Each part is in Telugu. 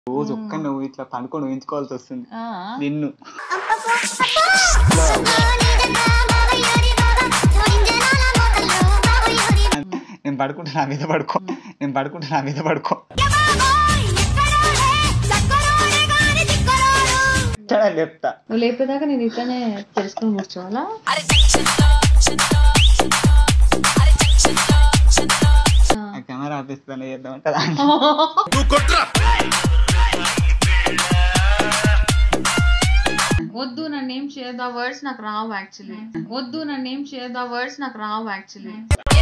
రోజు ఒక్క నువ్వు ఇట్లా పనుకొని ఊహించుకోవాల్సి వస్తుంది ఆ, నిన్ను నేను పడుకుంటే నా మీద పడుకో నేను పడుకుంటే నా మీద పడుకో చాలా చెప్తా నువ్వు లేపేదాకా నేను ఇట్లనే తెలుసుకొని కూర్చోవాలా ఆ కెమెరా ఆపిస్తాను చేద్దామంటే వద్దు నన్ను ఏం చేయదు ఆ వర్డ్స్ నాకు రావు యాక్చువల్లీ వద్దు నన్ను ఏం చేయదు ఆ వర్డ్స్ నాకు రావు యాక్చువల్లీ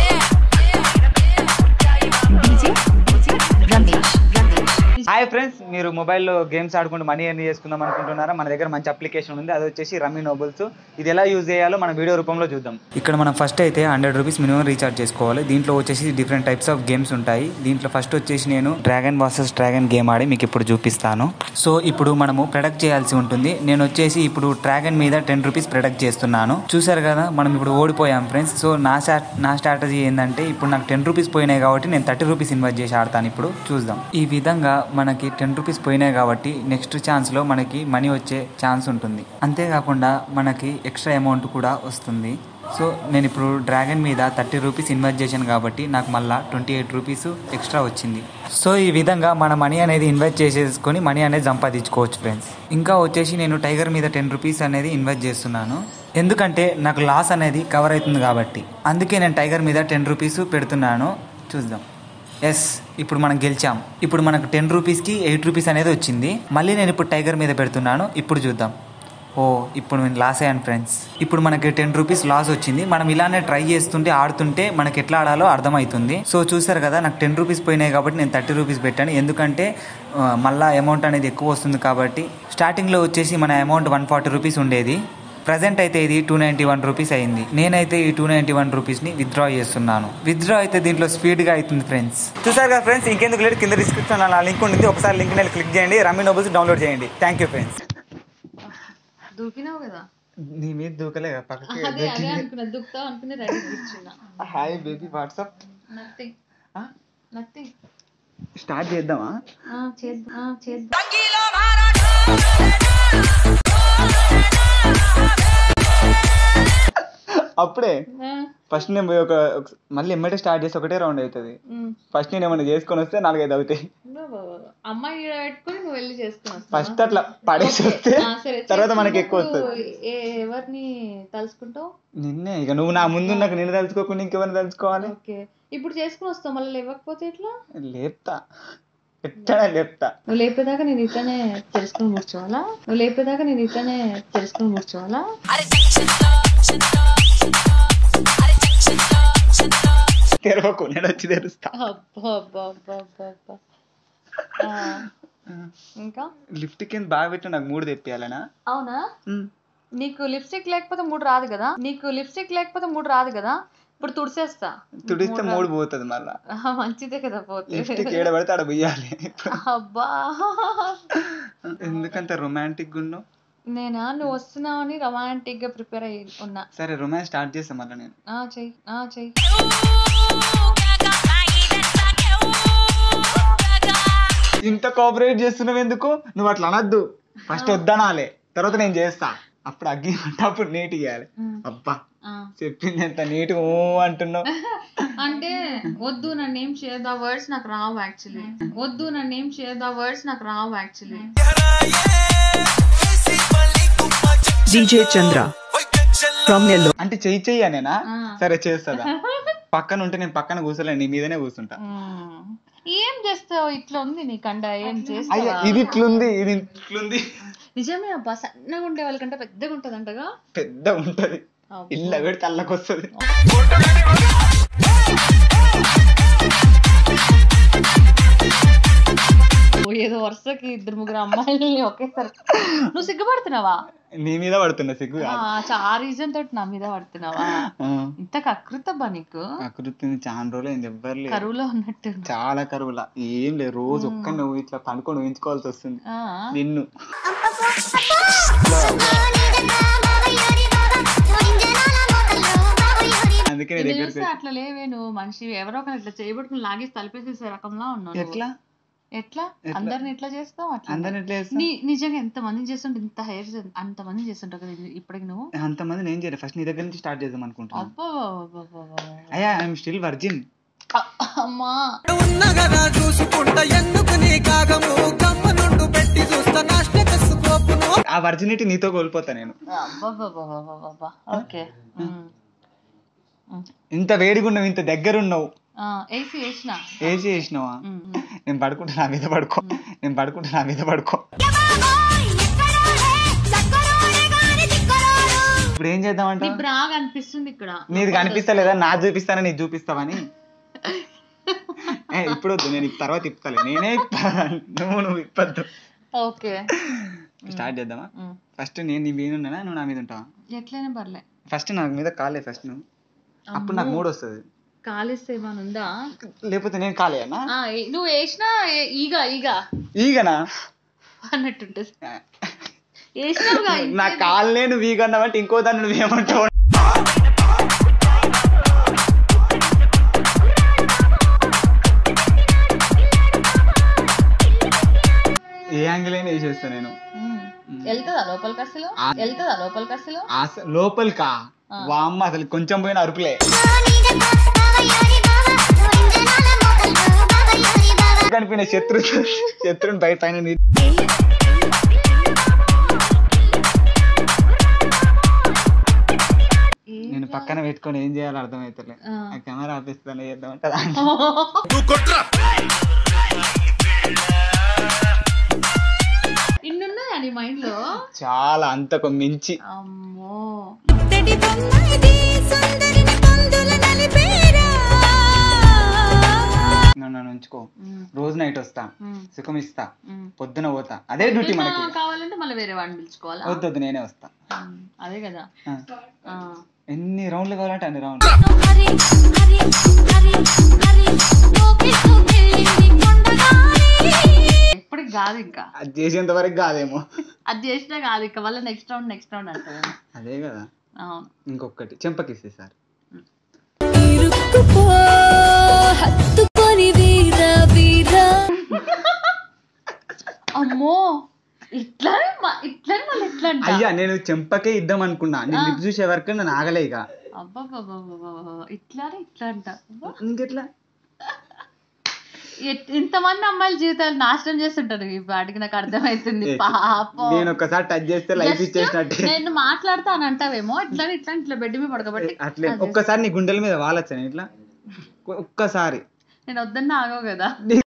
హాయ్ ఫ్రెండ్స్ మీరు మొబైల్లో గేమ్స్ ఆడుకుంటూ మనీ ఎర్న్ చేసుకుందాం అనుకుంటున్నారా మన దగ్గర మంచి అప్లికేషన్ ఉంది అది వచ్చేసి రమ్మీ నోబుల్స్ ఇది ఎలా యూజ్ చేయాలో మన వీడియో రూపంలో చూద్దాం ఇక్కడ మనం ఫస్ట్ అయితే హండ్రెడ్ రూపీస్ మినిమం రీఛార్జ్ చేసుకోవాలి దీంట్లో వచ్చేసి డిఫరెంట్ టైప్స్ ఆఫ్ గేమ్స్ ఉంటాయి దీంట్లో ఫస్ట్ వచ్చేసి నేను డ్రాగన్ వర్సెస్ డ్రాగన్ గేమ్ ఆడి మీకు ఇప్పుడు చూపిస్తాను సో ఇప్పుడు మనము ప్రొడక్ట్ చేయాల్సి ఉంటుంది నేను వచ్చేసి ఇప్పుడు డ్రాగన్ మీద టెన్ రూపీస్ ప్రొడక్ట్ చేస్తున్నాను చూసారు కదా మనం ఇప్పుడు ఓడిపోయాం ఫ్రెండ్స్ సో నా స్టా నా స్ట్రాటజీ ఏంటంటే ఇప్పుడు నాకు టెన్ రూపీస్ పోయినాయి కాబట్టి నేను థర్టీ రూపీస్ ఇన్వెస్ట్ చేసి ఆడతాను ఇప్పుడు చూద్దాం ఈ విధంగా మనకి టెన్ రూపీస్ పోయినాయి కాబట్టి నెక్స్ట్ ఛాన్స్లో మనకి మనీ వచ్చే ఛాన్స్ ఉంటుంది అంతేకాకుండా మనకి ఎక్స్ట్రా అమౌంట్ కూడా వస్తుంది సో నేను ఇప్పుడు డ్రాగన్ మీద థర్టీ రూపీస్ ఇన్వెస్ట్ చేశాను కాబట్టి నాకు మళ్ళీ ట్వంటీ ఎయిట్ రూపీస్ ఎక్స్ట్రా వచ్చింది సో ఈ విధంగా మన మనీ అనేది ఇన్వెస్ట్ చేసేసుకొని మనీ అనేది సంపాదించుకోవచ్చు ఫ్రెండ్స్ ఇంకా వచ్చేసి నేను టైగర్ మీద టెన్ రూపీస్ అనేది ఇన్వెస్ట్ చేస్తున్నాను ఎందుకంటే నాకు లాస్ అనేది కవర్ అవుతుంది కాబట్టి అందుకే నేను టైగర్ మీద టెన్ రూపీస్ పెడుతున్నాను చూద్దాం ఎస్ ఇప్పుడు మనం గెలిచాం ఇప్పుడు మనకు టెన్ రూపీస్కి ఎయిట్ రూపీస్ అనేది వచ్చింది మళ్ళీ నేను ఇప్పుడు టైగర్ మీద పెడుతున్నాను ఇప్పుడు చూద్దాం ఓ ఇప్పుడు నేను లాస్ అయ్యాను ఫ్రెండ్స్ ఇప్పుడు మనకి టెన్ రూపీస్ లాస్ వచ్చింది మనం ఇలానే ట్రై చేస్తుంటే ఆడుతుంటే మనకి ఎట్లా ఆడాలో అర్థమవుతుంది సో చూసారు కదా నాకు టెన్ రూపీస్ పోయినాయి కాబట్టి నేను థర్టీ రూపీస్ పెట్టాను ఎందుకంటే ఆ, మళ్ళా అమౌంట్ అనేది ఎక్కువ వస్తుంది కాబట్టి స్టార్టింగ్లో వచ్చేసి మన అమౌంట్ వన్ ఫార్టీ రూపీస్ ఉండేది ప్రజెంట్ అయితే ఇది టూ నైంటీ వన్ రూపీస్ అయింది నేనైతే ఈ టూ నైంటీ వన్ రూపీస్ని విత్డ్రా చేస్తున్నాను విత్డ్రా అయితే దీంట్లో స్పీడ్గా అవుతుంది ఫ్రెండ్స్ చూసారు కదా ఫ్రెండ్స్ ఇంకెందుకు లేదు కింద డిస్క్రిప్షన్ నా లింక్ ఉంటుంది ఒకసారి లింక్ నేను క్లిక్ చేయండి రమ్మీ నోబుల్స్ డౌన్లోడ్ చేయండి థ్యాంక్ యూ ఫ్రెండ్స్ దూకినావు కదా నీ మీద దూకలే పక్కకి అదే అదే అనుకున్నా దూకుతావు అనుకుని రెడీ కూర్చున్నా hi baby what's up nothing nothing start చేద్దామా చేద్దాం చేద్దాం అప్పుడే ఆ, ఫస్ట్ నేను పోయి ఒక ఒక- మళ్ళీ ఎమ్మటే స్టార్ట్ చేసి ఒకటే రౌండ్ అవుతుంది ఉమ్. ఫస్ట్ నేను ఏమైనా చేసుకొని వస్తే నాలుగైదు అవుతాయి నువ్వు అమ్మాయి ఈడ పెట్టుకొని నువ్వు వెళ్ళి చేసుకుని వస్తావా? ఫస్ట్ అట్లా పడేసి వస్తే ఆ, సరే తర్వాత మనకి ఎక్కువ చేసుకున్నప్పుడు వస్తుంది ఏ- ఎవరిని తలుసుకుంటావు నిన్నే ఇక నువ్వు నా ముందు నాకు నేను తలుచుకోకుండా ఇంకెవరిని తలుచుకోవాలి ఓకే ఇప్పుడు చేసుకుని వస్తావు మళ్ళీ లేవకపోతే ఎట్లా లేపుతా ఎట్టడా లేపుతా నువ్వు లేపేదాకా నేను ఇట్లనే తెలుసుకొని కూర్చోవాలా నువ్వు లేపేదాకా నేను ఇట్లనే తెలుసుకొని కూర్చోవాలా తెరవకు నేను వచ్చి తెరుస్తా అబ్బా అబ్బా అబ్బా అబ్బా అబ్బా ఆ, ఇంకా లిఫ్ట్ కింద బాగా పెట్టి నాకు మూడు తెప్పియాలనా అవునా నీకు లిప్స్టిక్ లేకపోతే మూడు రాదు కదా నీకు లిప్స్టిక్ లేకపోతే మూడు రాదు కదా ఇప్పుడు తుడిసేస్తా తుడిస్తే మూడు పోతుంది మళ్ళా ఆహా, మంచిదే కదా పోతే లిఫ్ట్కి ఏడ పడితే ఆడ పోయాలి అబ్బా ఎందుకంత రొమాంటిక్ ఉన్నావు నేనా నువ్వు వస్తున్నావని రొమాంటిక్ గా ప్రిపేర్ అయ్యి ఉన్నా సరే రొమాన్స్ స్టార్ట్ చేస్తా మళ్ళీ నేను ఆ చెయ్యి ఆ చెయ్యి ఇంత కోఆపరేట్ చేస్తున్నావు ఎందుకు నువ్వు అట్లా అనద్దు ఫస్ట్ వద్దనాలే తర్వాత నేను చేస్తా అప్పుడు అగ్గి అంటే అప్పుడు నీట్ ఇయ్యాలి ఉమ్, అబ్బా ఆ. చెప్పింది ఎంత నీట్ ఓ అంటున్నావు అంటే వద్దు నన్ను ఏం చేయదు ఆ వర్డ్స్ నాకు రావు యాక్చువల్లీ వద్దు నన్ను ఏం చేయదు ఆ వర్డ్స్ నాకు రావు actually DJ Chandra from Nellore. అంటే చెయ్యి చెయ్యి అనేనా ఆ. సరే చేస్తుందా పక్కన ఉంటే నేను పక్కన కూర్చోలేను నీ మీదనే కూర్చుంటా ఏం చేస్తావు ఇట్లా ఉంది నీ కండ ఏం అయ్యా చేస్తావా ఇది ఇట్లుంది ఇది ఇట్లుంది నిజమే అబ్బా సన్నగా ఉండే వాళ్ళకంటే పెద్దగా ఉంటదంటగా పెద్ద ఉంటది అబ్బా. ఇల్ల పెడితే అల్లకి వస్తుంది ఓ, ఏదో వరుసకి ఇద్దరు ముగ్గురు అమ్మాయిల్ని ఒకేసారి నువ్వు సిగ్గుపడుతున్నావా నీ మీద పడుతున్నా సిగ్గు ఆ, కాదు చా- ఆ రీజన్ తోటి నా మీద పడుతున్నావా ఆ. ఇంత కకృతబ్బా నీకు అకృతిని చాలా రోజులు అయింది ఎవ్వరు లేరు కరువులో ఉన్నట్టు చాలా కరువులా ఏం లేదు రోజు ఒక్క నువ్వు ఇట్లా పనుకొని ఊహించుకోవాల్సి వస్తుంది ఆ, నిన్ను అందుకే నీ ఇది దగ్గరికి చూస్తే అట్లా లేవే నువ్వు మనిషి ఎవరో ఒకరు ఇట్లా చేయబడుకుని లాగేసి తలిపేసేసే రకంలా ఉన్నావు నువ్వు. ఎట్లా ఎట్లా అందరిని ఎట్లా చేస్తావు అట్లా అందరిని ఎట్లా చేస్తా నీ నిజంగా ఎంత మంది చేస్తుంటే ఇంత హెయిర్ అంత మంది చేస్తుంటావు కదా ఇది- ఇప్పటికి నువ్వు అంతమంది నేను చేయలేదు ఫస్ట్ నీ దగ్గర నుంచి స్టార్ట్ చేద్దాం అనుకుంటున్నాను అబ్బా అబ్బా, అబ్బా, అబ్బా. అయ్యా ఐఎమ్ స్టిల్ వర్జిన్ అమ్మా ఉన్నగదా చూసుకుంటా ఎందుకు నీ కాగము కమ్మ నుండు పెట్టి చూస్తా నాష్ట స్కోపును ఆ వర్జినిటీ నీతో కోల్పోతా నేను అబ్బా ఓకే ఇంత వేడిగున్నావు ఇంత దగ్గర ఉన్నావు ఏసీ వేసిన ఏసీ చేసినావా నేను పడుకుంటా నా మీద పడుకో నేను పడుకుంటా నా మీద పడుకో ఇప్పుడు ఏం చేద్దామంట నీ బ్రాగ్ అనిపిస్తుంది ఇక్కడ నీది కనిపిస్తలేదా నా చూపిస్తానా నీకు చూపిస్తావని ఏ, ఇప్పుడు వద్దు నేను ఇప్ తర్వాత ఇప్పుతాలే నేనే ఇప్పా నువ్వు నువ్వు ఇప్పద్దు ఓకే స్టార్ట్ చేద్దామా ఫస్ట్ నేను నీ మీద ఉన్నానా నువ్వు నా మీద ఉంటావా ఎట్లయినా పర్లే ఫస్ట్ నా మీద కాలే ఫస్ట్ నువ్వు అప్పుడు నాకు మూడు వస్తుంది కాలేస్తే ఏమైనా ఉందా లేకపోతే నేను కాలే అన్నా ఆ, ఏ- నువ్వు వేసినా ఏ- ఈగ ఈగ ఈగనా అన్నట్టుంటది వేసినావుగా నా కాళ్ళనే నువ్వు ఈగ అన్నావంటే ఇంకో దాన్ని నువ్వు ఏమంటావు ఏ యాంగిల్ అయినా వేసేస్తా నేను ఉమ్. వెళ్తుందా లోపలికి అసలు వెళ్తుందా లోపలికి అసలు అస- లోపలికా వామ్మ అసలు కొంచెం పోయిన అరుపులే కనిపిన శత్రు శత్రుని బయట పైన నీ- నేను పక్కన పెట్టుకొని ఏం చేయాలో అర్థమవుతలే ఆ కెమెరా ఆపిస్తాను చేద్దామంటే ఇన్నున్నాయా నీ మైండ్ లో చాలా అంతకు మించి అమ్మో నన్ను నన్ను ఉంచుకో రోజు నైట్ వస్తా మ్మ్. సుఖం ఇస్తా మ్మ్. పొద్దున పోతా అదే డ్యూటీ మనకి ఆ, కావాలంటే మళ్ళీ వేరే వాడిని పిలుచుకోవాలా వద్దు వద్దు నేనే వస్తా ఉమ్, అదే కదా ఆ. ఆ. ఎన్ని రౌండ్లు కావాలంటే అన్ని రౌండ్లు ఎప్పటికి కాదు ఇంకా అది చేసేంత వరకు కాదేమో అది చేసినా కాదు ఇంకా మళ్ళీ నెక్స్ట్ రౌండ్ నెక్స్ట్ రౌండ్ అంటుంది అదే కదా అవును ఇంకొకటి చెంపకిస్తే సార్ అమ్మో ఇట్లా ఇట్లా మళ్ళీ ఎట్లా అంట అయ్యా నేను చెంపకే ఇద్దాం అనుకున్నా నేను లిప్ చూసే వరకు నన్ను ఆగలే ఇక అబ్బబ్బబ్బబ్బబ్బబ్బ. ఇట్లానే ఇట్లా అంట అబ్బా. ఇంకెట్లా ఎట్- ఇంతమంది అమ్మాయిల జీవితాలు నాశనం చేస్తుంటారు ఈ వాటికి నాకు అర్థమవుతుంది ఏ, పాపం నేను ఒక్కసారి టచ్ చేస్తే లైఫ్ Just ఇచ్చేసినట్టే నేను మాట్లాడతా అని అంటావేమో ఇట్లా ఇట్లా ఇట్లా బెడ్ మీద పడకబట్టి అట్లే ఒక్కసారి నీ గుండెల మీద వాలొచ్చా నేను ఇట్లా ఒక్కసారి నేను వద్దన్న ఆగవు కదా